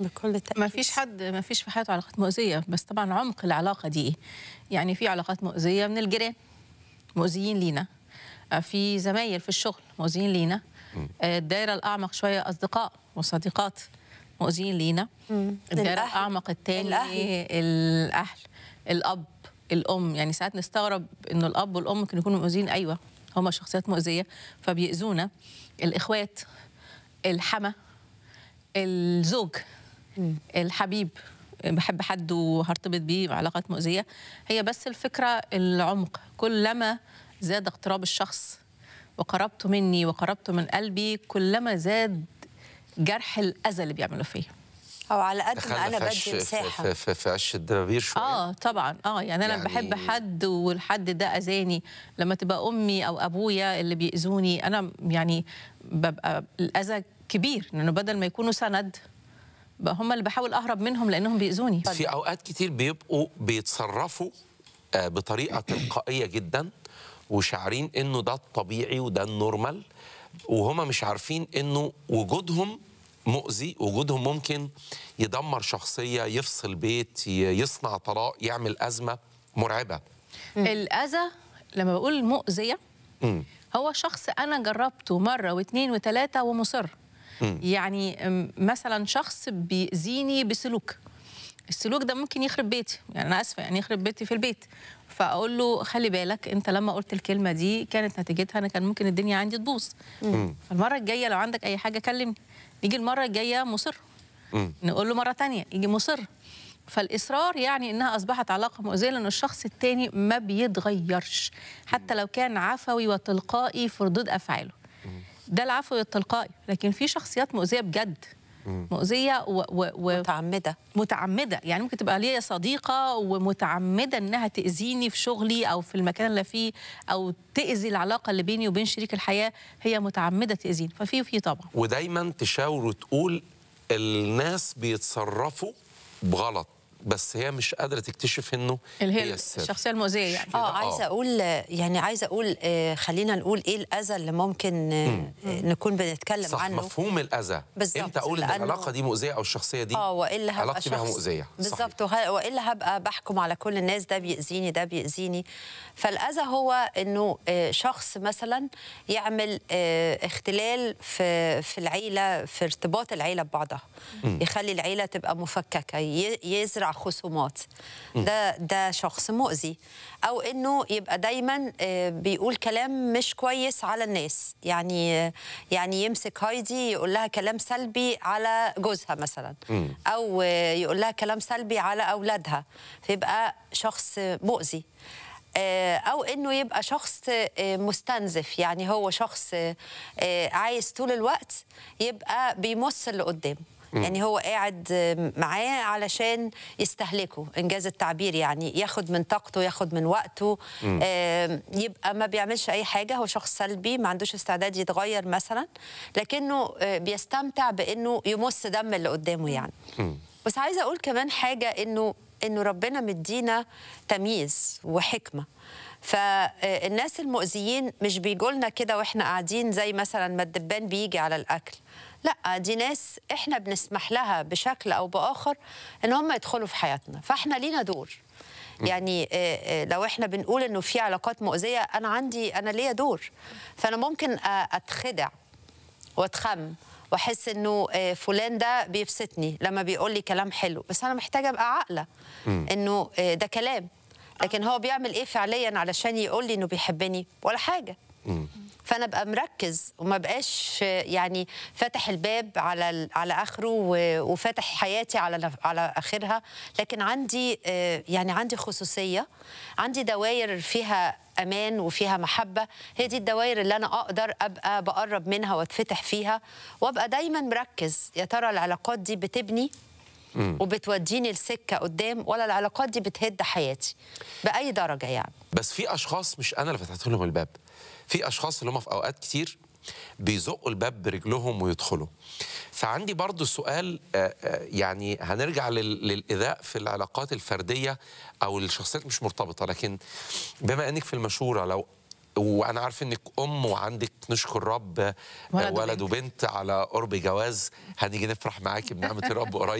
بكل تأكيد ما فيش حد ما فيش في حياته علاقات مؤذية بس طبعا عمق العلاقة دي إيه؟ يعني في علاقات مؤذية من الجيران مؤذيين لينا آه، في زمايل في الشغل مؤذيين لينا آه، الدائرة الأعمق شوية أصدقاء وصديقات مؤذيين لينا الدائرة الأهل. الأعمق التاني الأهل. الأهل الأب الأم يعني ساعات نستغرب إنه الأب والأم ممكن يكونوا مؤذيين أيوة هما شخصيات مؤذية فبيأذونا الإخوات الحما الزوج الحبيب بحب حد وهرتبط بيه علاقات مؤذية هي بس الفكرة العمق كلما زاد اقتراب الشخص وقربته مني وقربته من قلبي كلما زاد جرح الأذى اللي بيعمله فيا او على قد ما دخلنا انا في عش بدي مساحه في, في, في عش الدبابير شويه اه طبعا اه يعني انا يعني- يعني بحب حد والحد ده اذاني لما تبقى امي او ابويا اللي بيأذوني انا يعني ببقى الاذى كبير لانه بدل ما يكونوا سند بقى هم اللي بحاول اهرب منهم لانهم بيأذوني في اوقات كتير بيبقوا بيتصرفوا آه، بطريقه تلقائيه جدا وشعارين انه ده الطبيعي وده النورمال وهما مش عارفين انه وجودهم مؤذي وجودهم ممكن يدمر شخصيه يفصل بيت ي- يصنع طلاق يعمل ازمه مرعبه الاذى لما بقول مؤذيه مم. هو شخص انا جربته مره واثنين وثلاثه ومصر يعني أم، مثلا شخص بيأذيني بسلوك السلوك ده ممكن يخرب بيتي يعني انا اسفه يعني يخرب بيتي في البيت فاقول له خلي بالك انت لما قلت الكلمه دي كانت نتيجتها انا كان ممكن الدنيا عندي تبوظ فالمره الجايه لو عندك اي حاجه كلمني يجي المره الجايه مصر مم. نقول له مره تانية يجي مصر فالاصرار يعني انها اصبحت علاقه مؤذيه لان الشخص التاني ما بيتغيرش حتى لو كان عفوي وتلقائي في ردود افعاله ده العفوي والتلقائي لكن في شخصيات مؤذيه بجد مؤذيه و- و- و- متعمده متعمده يعني ممكن تبقى ليا صديقه ومتعمده انها تاذيني في شغلي او في المكان اللي فيه او تاذي العلاقه اللي بيني وبين شريك الحياه هي متعمده تاذيني ففي وفي طبعا ودايما تشاور وتقول الناس بيتصرفوا بغلط بس هي مش قادره تكتشف انه اللي هي السر. الشخصيه المؤذيه يعني كده، اه آه. عايزه اقول يعني عايزه اقول آه، خلينا نقول ايه الاذى اللي ممكن آه، نكون بنتكلم صح عنه مفهوم الاذى بالظبط، امتى اقول ان لأنه- العلاقه دي مؤذيه او الشخصيه دي اه والا هبقى علاقتي بيها شخص مؤذيه بالظبط وه- والا هبقى بحكم على كل الناس ده بيأذيني ده بيأذيني فالاذى هو انه آه، شخص مثلا يعمل آه، اختلال في في العيله في ارتباط العيله ببعضها يخلي العيله تبقى مفككه ي- يزرع خصومات ده ده شخص مؤذي او انه يبقى دايما آه، بيقول كلام مش كويس على الناس يعني يعني يمسك هايدي يقول لها كلام سلبي على جوزها مثلا او آه، يقول لها كلام سلبي على اولادها فيبقى شخص مؤذي آه، او انه يبقى شخص آه، مستنزف يعني هو شخص آه، آه، عايز طول الوقت يبقى بيمص اللي قدامه يعني هو قاعد آه، معاه علشان يستهلكه انجاز التعبير يعني ياخد من طاقته ياخد من وقته آه، يبقى ما بيعملش اي حاجه هو شخص سلبي ما عندوش استعداد يتغير مثلا لكنه آه، بيستمتع بانه يمص دم اللي قدامه يعني بس عايزه اقول كمان حاجه انه انه ربنا مدينا تمييز وحكمه فالناس المؤذيين مش بيجولنا كده واحنا قاعدين زي مثلا ما الدبان بيجي على الاكل لا دي ناس احنا بنسمح لها بشكل او باخر ان هم يدخلوا في حياتنا فاحنا لينا دور يعني آه، آه، لو احنا بنقول انه في علاقات مؤذيه انا عندي انا ليا دور فانا ممكن آه، اتخدع واتخم واحس انه آه، فلان ده بيبسطني لما بيقول لي كلام حلو بس انا محتاجه ابقى عاقله انه آه، ده كلام لكن هو بيعمل ايه فعليا علشان يقول لي انه بيحبني ولا حاجه فانا ابقى مركز وما بقاش آه، يعني فاتح الباب على ال- على اخره و- وفاتح حياتي على نف- على اخرها لكن عندي آه، يعني عندي خصوصيه عندي دوائر فيها امان وفيها محبه هي دي الدوائر اللي انا اقدر ابقى بقرب منها واتفتح فيها وابقى دايما مركز يا ترى العلاقات دي بتبني وبتوديني لسكه قدام ولا العلاقات دي بتهد حياتي باي درجه يعني بس في اشخاص مش انا اللي فتحت لهم الباب في اشخاص اللي هم في اوقات كتير بيزقوا الباب برجلهم ويدخلوا فعندي برضو سؤال آه، آه، يعني هنرجع لل- للايذاء في العلاقات الفرديه او الشخصيات مش مرتبطه لكن بما انك في المشوره لو وانا عارف انك ام وعندك نشكر رب آه، ولد ولد وبنت على قرب جواز هنيجي نفرح معاكي بنعمه الرب قريب